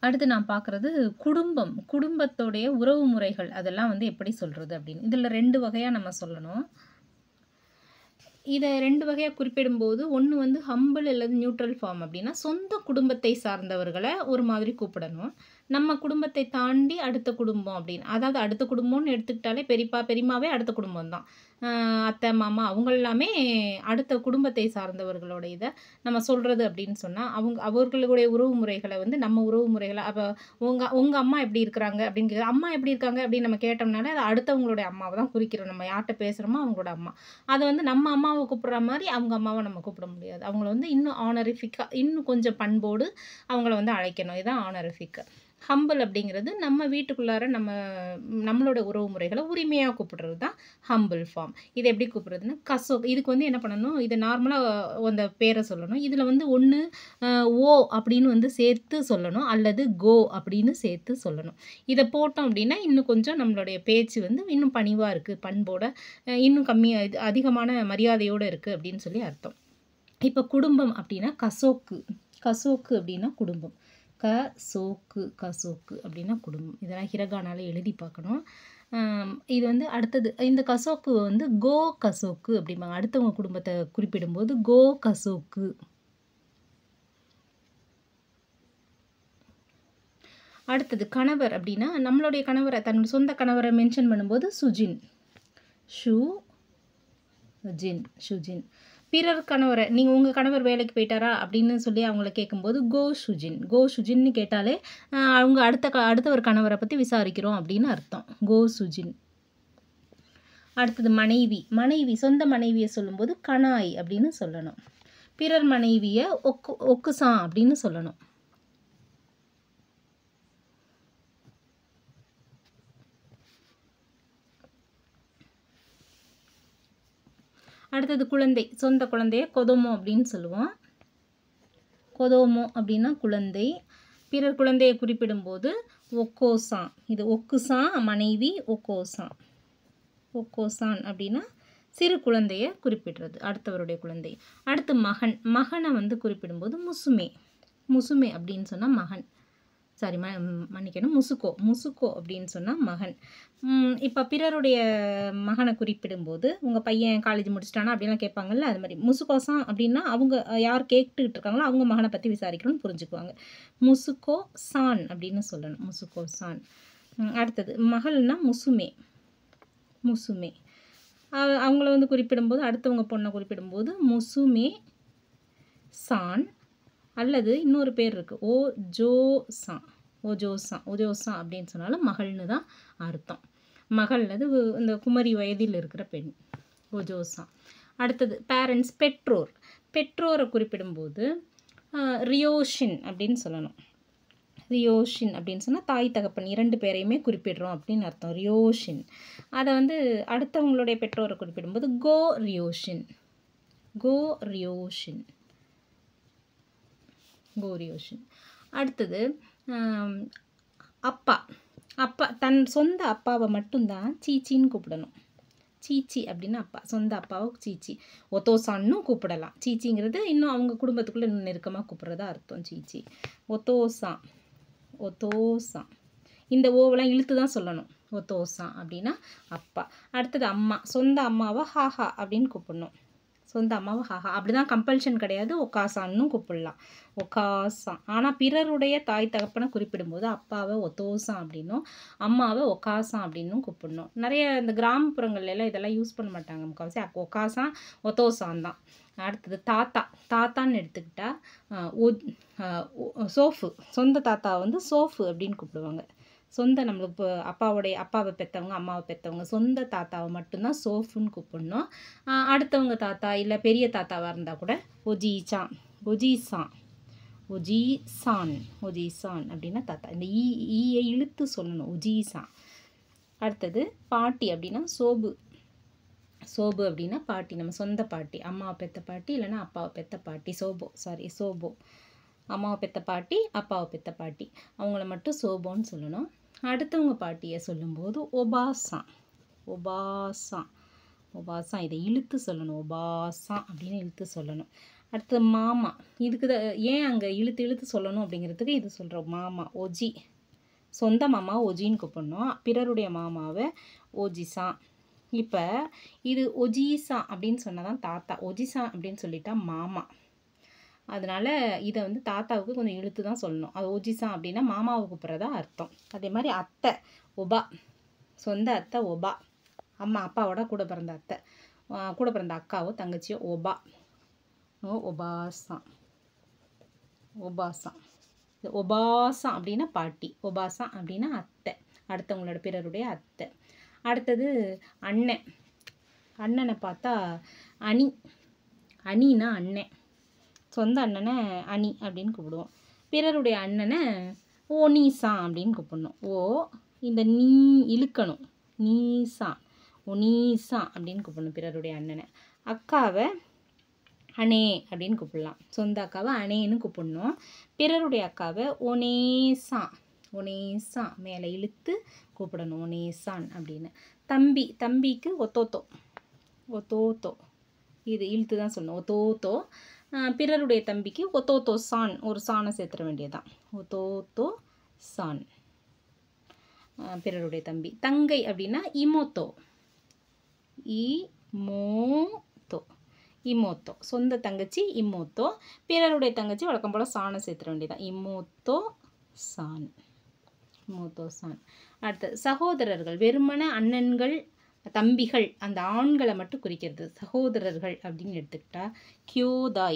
அடுத்து நான் பார்க்குறது குடும்பம் குடும்பத்தோடைய உறவு முறைகள் அதெல்லாம் வந்து எப்படி சொல்கிறது அப்படின்னு இதில் ரெண்டு வகையாக நம்ம சொல்லணும் இதை ரெண்டு வகையாக குறிப்பிடும்போது ஒன்று வந்து ஹம்பிள் அல்லது நியூட்ரல் ஃபார்ம் அப்படின்னா சொந்த குடும்பத்தை சார்ந்தவர்களை ஒரு மாதிரி கூப்பிடணும் நம்ம குடும்பத்தை தாண்டி அடுத்த குடும்பம் அப்படின்னு அதாவது அடுத்த குடும்பம்னு எடுத்துக்கிட்டாலே பெரியப்பா பெரியம்மாவே அடுத்த குடும்பம் தான் அத்தை மாமா அவங்க எல்லாமே அடுத்த குடும்பத்தை சார்ந்தவர்களோட இதை நம்ம சொல்கிறது அப்படின்னு சொன்னால் அவங்க அவர்களுடைய உறவு முறைகளை வந்து நம்ம உறவு முறைகளை அப்போ உங்கள் உங்கள் அம்மா எப்படி இருக்கிறாங்க அப்படின்னு கேக்குற- அம்மா எப்படி இருக்காங்க அப்படின்னு நம்ம கேட்டோம்னாலே அது அடுத்தவங்களுடைய அம்மாவை தான் குறிக்கிறோம் நம்ம யார்கிட்ட பேசுகிறோமோ அவங்களோட அம்மா அதை வந்து நம்ம அம்மாவை கூப்பிட்ற மாதிரி அவங்க அம்மாவை நம்ம கூப்பிட முடியாது அவங்கள வந்து இன்னும் ஆனரிஃபிக்காக இன்னும் கொஞ்சம் பண்போடு அவங்கள வந்து அழைக்கணும் இதுதான் ஆனரிஃபிக் ஹம்பிள் அப்படிங்கிறது நம்ம வீட்டுக்குள்ளார நம்ம நம்மளோட உறவு முறைகளை உரிமையாக கூப்பிடுறது தான் ஹம்பிள் ஃபார்ம் இது எப்படி கூப்பிடுறதுன்னா கசோ இதுக்கு வந்து என்ன பண்ணணும் இது நார்மலாக அந்த பேரை சொல்லணும் இதில் வந்து ஒன்று ஓ அப்படின்னு வந்து சேர்த்து சொல்லணும் அல்லது கோ அப்படின்னு சேர்த்து சொல்லணும் இதை போட்டோம் அப்படின்னா இன்னும் கொஞ்சம் நம்மளுடைய பேச்சு வந்து இன்னும் பணிவாக இருக்குது பண்போட அஹ் இன்னும் கம்மியாக இது அதிகமான மரியாதையோடு இருக்குது அப்படின்னு சொல்லி அர்த்தம் இப்போ குடும்பம் அப்படின்னா கசோக்கு கசோக்கு அப்படின்னா குடும்பம் க சோக்கு கசோக்கு அப்படின்னா குடும்பம் இதெல்லாம் ஹிரகானால எழுதி பார்க்கணும் ஆம், இது வந்து அடுத்தது இந்த கசோக்கு வந்து கோ கசோக்கு அப்படிம்பாங்க அடுத்தவங்க குடும்பத்தை குறிப்பிடும்போது கோ கசோக்கு அடுத்தது கணவர் அப்படின்னா நம்மளுடைய கணவரை தன்னோட சொந்த கணவரை மென்ஷன் பண்ணும்போது சுஜின் ஷு ஜின் ஷுஜின் பிறர் கணவரை நீங்கள் உங்கள் கணவர் வேலைக்கு போயிட்டாரா அப்படின்னு சொல்லி அவங்கள கேட்கும்போது கோ ஷுஜின் கோ ஷுஜின்னு கேட்டாலே ஆஹ், அவங்க அடுத்த க அடுத்த ஒரு கணவரை பற்றி விசாரிக்கிறோம் அப்படின்னு அர்த்தம் கோ சுஜின் அடுத்தது மனைவி மனைவி சொந்த மனைவியை சொல்லும்போது கனாய் அப்படின்னு சொல்லணும் பிறர் மனைவியை ஒக்கு ஒக்குசான் அப்படின்னு சொல்லணும் அடுத்தது குழந்தை சொந்த குழந்தைய கொதோமோ அப்படின்னு சொல்லுவோம் கொதோமோ அப்படின்னா குழந்தை பிறர் குழந்தையை குறிப்பிடும்போது ஒக்கோசான் இது ஒக்குசான் மனைவி ஒக்கோசான் ஒக்கோசான் அப்படின்னா சிறு குழந்தைய குறிப்பிடுறது அடுத்தவருடைய குழந்தை அடுத்து மகன் மகனை வந்து குறிப்பிடும்போது முசுமே முசுமே அப்படின்னு சொன்னால் மகன் சாரி ம ம், மன்னிக்கணும் முசுக்கோ முசுக்கோ அப்படின்னு சொன்னால் மகன் இப்போ பிறருடைய மகனை குறிப்பிடும்போது உங்கள் பையன் காலேஜ் முடிச்சிட்டானா அப்படிலாம் கேட்பாங்கல்ல அது மாதிரி முசுக்கோசான் அப்படின்னா அவங்க அஹ், யார் கேட்டுக்கிட்டு இருக்காங்களோ அவங்க மகனை பற்றி விசாரிக்கணும்னு புரிஞ்சுக்குவாங்க முசுக்கோ சான் அப்படின்னு சொல்லணும் முசுக்கோ சான் ம், அடுத்தது மகள்னா முசுமே முசுமே அவ- அவங்கள வந்து குறிப்பிடும்போது அடுத்தவங்க பொண்ணை குறிப்பிடும்போது முசுமே சான் அல்லது இன்னொரு பேர் இருக்குது ஓ ஜோ சான் ஓஜோசா ஓஜோசா அப்படின்னு சொன்னாலும் மகள்னு தான் அர்த்தம் மகள் அது இந்த குமரி வயதில் இருக்கிற பெண் ஓஜோசா அடுத்தது பேரண்ட்ஸ் பெற்றோர் பெற்றோரை குறிப்பிடும்போது ஆஹ், ரியோஷின் அப்படின்னு சொல்லணும் ரியோஷின் அப்படின்னு சொன்னால் தாய் தகப்பன் இரண்டு பேரையுமே குறிப்பிடுறோம் அப்படின்னு அர்த்தம் ரியோஷின் அதை வந்து அடுத்தவங்களுடைய பெற்றோரை குறிப்பிடும்போது கோ ரியோஷின் கோ ரியோஷின் கோரியோஷன் அடுத்தது ஆம், அப்பா அப்பா தன் சொந்த அப்பாவை மட்டும்தான் சீச்சின்னு கூப்பிடணும் சீச்சி அப்படின்னா அப்பா சொந்த அப்பாவை சீச்சி ஒத்தோசான்னும் கூப்பிடலாம் சீச்சிங்கிறது இன்னும் அவங்க குடும்பத்துக்குள்ளே இன்னும் நெருக்கமாக கூப்பிட்றதா அர்த்தம் சீச்சி ஒத்தோசான் ஒத்தோசான் இந்த ஓவெல்லாம் இழுத்து தான் சொல்லணும் ஒத்தோசான் அப்படின்னா அப்பா அடுத்தது அம்மா சொந்த அம்மாவை ஹாஹா அப்படின்னு கூப்பிடணும் சொந்த அம்மாவை ஹாஹா அப்படி தான் கம்பல்ஷன் கிடையாது ஒக்காசான்னு கூப்பிடலாம் ஒக்காசான் ஆனால் பிறருடைய தாய் தகப்பனை குறிப்பிடும்போது அப்பாவை ஒத்தோசான் அப்படின்னும் அம்மாவை ஒக்காசான் அப்படின்னும் கூப்பிடணும் நிறைய இந்த கிராமப்புறங்கள்ல எல்லாம் இதெல்லாம் யூஸ் பண்ண மாட்டாங்க முக்கால்வாசி அக்- ஒக்காசான் ஒத்தோசான் தான் அடுத்தது தாத்தா தாத்தான்னு எடுத்துக்கிட்டா ஆஹ், ஒ- ஆஹ், ஒ- சோஃபு சொந்த தாத்தா வந்து சோஃபு அப்படின்னு கூப்பிடுவாங்க சொந்த நம்மளுக்கு இப்போ அப்பாவுடைய அப்பாவை பெற்றவங்க அம்மாவை பெற்றவங்க சொந்த தாத்தாவை மட்டும்தான் சோஃபுன்னு கூப்பிடணும் ஆஹ் அடுத்தவங்க தாத்தா இல்லை பெரிய தாத்தாவாக இருந்தால் கூட ஒஜிசான் ஒஜிசான் ஒஜிசான் ஒஜிசான் அப்படின்னா தாத்தா இந்த ஈ ஈயை இழுத்து சொல்லணும் ஒஜிசான் அடுத்தது பாட்டி அப்படின்னா சோபு சோபு அப்படின்னா பாட்டி நம்ம சொந்த பாட்டி அம்மாவை பெத்த பாட்டி இல்லைன்னா அப்பாவை பெத்த பாட்டி சோபோ சாரி சோபோ அம்மாவை பெத்த பாட்டி அப்பாவை பெத்த பாட்டி அவங்கள மட்டும் சோபோன்னு சொல்லணும் அடுத்தவங்க பாட்டியை சொல்லும்போது ஒபாசா ஒபாசா ஒபாசா இதை இழுத்து சொல்லணும் ஒபாசா அப்படின்னு இழுத்து சொல்லணும் அடுத்து மாமா இதுக்கு தான் ஏன் அங்கே இழுத்து இழுத்து சொல்லணும் அப்படிங்கிறதுக்கு இது சொல்கிறோம் மாமா ஓஜி சொந்த மாமா ஓஜின்னு கூப்பிடணும் பிறருடைய மாமாவை ஓஜிசா இப்போ இது ஒஜிசா அப்படின்னு சொன்னால் தான் தாத்தா ஒஜிசா அப்படின்னு சொல்லிட்டா மாமா அதனால் இதை வந்து தாத்தாவுக்கு கொஞ்சம் இழுத்து தான் சொல்லணும் அது ஒஜிசா அப்படின்னா மாமாவை கூப்பிட்றதா அர்த்தம் அதே மாதிரி அத்தை ஒபா சொந்த அத்தை ஒபா அம்மா அப்பாவோட கூட பிறந்த அத்தை ஆஹ் கூட பிறந்த அக்காவோ தங்கச்சியோ ஒபா ஓ ஒபாசா ஒபாசா இந்த ஒபாசா அப்படின்னா பாட்டி ஒபாசா அப்படின்னா அத்தை அடுத்தவங்களோட பிறருடைய அத்தை அடுத்தது அண்ணன் அண்ணனை பார்த்தா அணி அணினா அண்ணன் சொந்த அண்ணனை அணி அப்படின்னு கூப்பிடுவோம் பிறருடைய அண்ணனை ஓனீசா அப்படின்னு கூப்பிடணும் ஓ இந்த நீ இழுக்கணும் நீசா ஒனீசா அப்படின்னு கூப்பிடணும் பிறருடைய அண்ணனை அக்காவை அணே அப்படின்னு கூப்பிடலாம் சொந்த அக்காவை அணேன்னு கூப்பிடணும் பிறருடைய அக்காவை ஒனேசா ஒனேசா மேலே இழுத்து கூப்பிடணும் ஒனேசான் அப்படின்னு தம்பி தம்பிக்கு ஒத்தோத்தோ ஒத்தோத்தோ இது இழுத்து தான் சொல்லணும் ஒத்தோத்தோ ஆஹ் பிறருடைய தம்பிக்கு ஒத்தோத்தோ சான் ஒரு சானை சேர்த்துற வேண்டியதுதான் ஒத்தோத்தோ சான் ஆஹ் பிறருடைய தம்பி தங்கை அப்படின்னா இமோத்தோ இமோத்தோ இமோத்தோ சொந்த தங்கச்சி இம்மோத்தோ பிறருடைய தங்கச்சி வழக்கம் போல் சாணை சேர்த்துற வேண்டியதான் இம்மோத்தோ சான் இம்மோத்தோ சான் அடுத்து சகோதரர்கள் வெறுமன அண்ணன்கள் தம்பிகள் அந்த ஆண்களை மட்டும் குறிக்கிறது சகோதரர்கள் அப்படின்னு எடுத்துக்கிட்டா கியோதாய்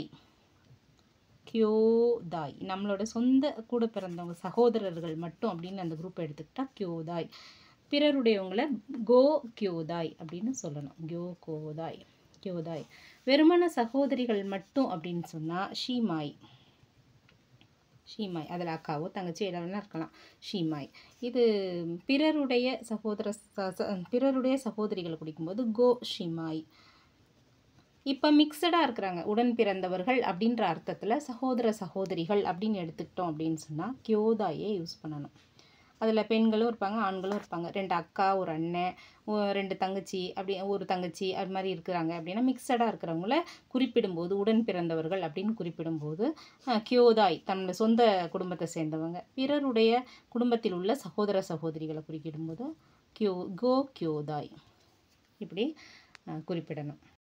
கியோதாய் நம்மளோட சொந்த கூட பிறந்தவங்க சகோதரர்கள் மட்டும் அப்படின்னு அந்த குரூப் எடுத்துக்கிட்டா கியோதாய் பிறருடையவங்கள கோ கியோதாய் அப்படின்னு சொல்லணும் கியோ கோதாய் கியோதாய் வெறுமன சகோதரிகள் மட்டும் அப்படின்னு சொன்னால் ஷீமாய் ஷீமாய் அதில் அக்காவோ தங்கச்சி எல்லாம் வேணா இருக்கலாம் ஷீமாய் இது பிறருடைய சகோதர ச- ச- பிறருடைய சகோதரிகளை குடிக்கும்போது கோ ஷீமாய் இப்போ மிக்சடாக இருக்கிறாங்க உடன் பிறந்தவர்கள் அப்படின்ற அர்த்தத்தில் சகோதர சகோதரிகள் அப்படின்னு எடுத்துக்கிட்டோம் அப்படின்னு சொன்னால் கியோதாயே யூஸ் பண்ணணும் அதில் பெண்களும் இருப்பாங்க ஆண்களும் இருப்பாங்க ரெண்டு அக்கா ஒரு அண்ணன் ஒ- ரெண்டு தங்கச்சி அப்படி ஒரு தங்கச்சி அது மாதிரி இருக்கிறாங்க அப்படின்னா மிக்சடாக இருக்கிறவங்கள குறிப்பிடும்போது உடன் பிறந்தவர்கள் அப்படின்னு குறிப்பிடும்போது அஹ், கியோதாய் தன்னோட சொந்த குடும்பத்தை சேர்ந்தவங்க பிறருடைய குடும்பத்தில் உள்ள சகோதர சகோதரிகளை குறிப்பிடும்போது கியோ கோ கியோதாய் இப்படி அஹ், குறிப்பிடணும்